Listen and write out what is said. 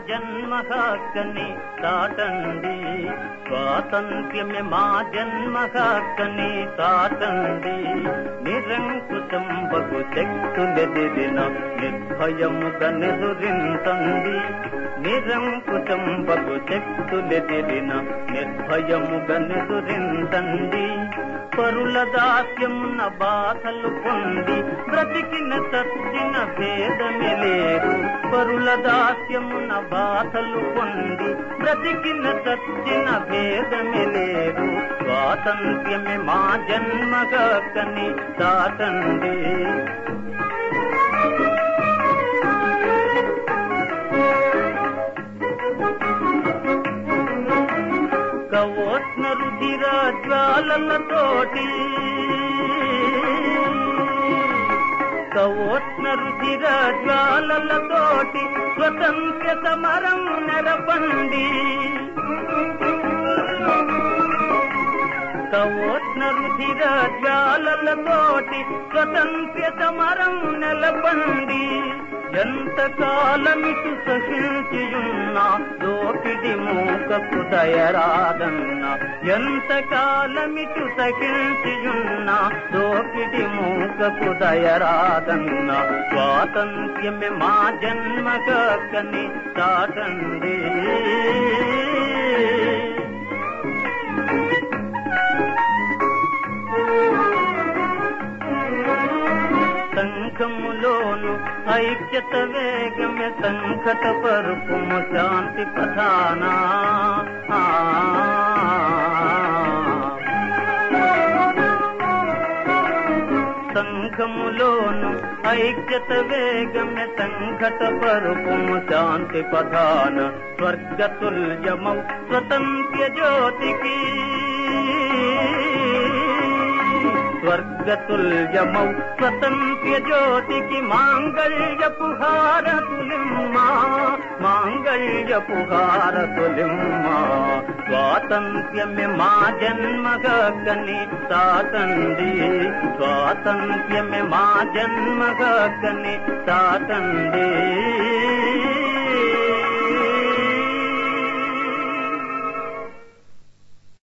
జన్మ హక్కని చాటండి స్వాతంత్ర్యమే మా జన్మ హక్కని చాటండి నిరంకుశంబకు శక్తులెదిరిన నిర్భయముగా నెదురింతండి నిరంకుశంబకు శక్తులెదిరిన నిర్భయముగా నెదురింతండి పరుల దాస్యమున బాధలు పొంది బ్రతికిన సత్సిన భేదమే లేదు పరుల దాస్యమున బాధలు పొంది బ్రతికిన సత్సిన భేదమే లేదు స్వాతంత్ర్యమే మా జన్మగా కని దాటండి కవోష్ణ రుధిర జ్వాలలతోటి కవోష్ణ రుధిర జ్వాలలతోటి స్వతంత్ర సమరం నెరపండి కవోష్ణ రుధిర జ్వాలలతోటి స్వతంత్ర సమరం నెలపండి ఎంత కాలమిటు సహించియున్నా దోపిడి మూకకు దయరాదన్న ఎంత కాలమిటు సహించియున్నా దోపిడి మూకకు దయరాదన్న స్వాతంత్ర్యమే మా జన్మగా కని చాటండి సంఘములోను ఐక్యత వేగమే సంకట పరుపుము శాంతి ప్రధాన ఆ. సంఘములోను ఐక్యత వేగమే సంకట పరుపుము శాంతి ప్రధాన స్వర్గతుల్యమౌ స్వతంత్ర జ్యోతికి స్వర్గతుల్యమౌ స్వతంత్ర జ్యోతికి మాంగళ్యపు హారతులిమ్మా మాంగళ్యపు హారతులిమ్మా స్వాతంత్ర్యమే మా జన్మగా కని సాటండి స్వాతంత్ర్యమే మా జన్మగా కని సాటండి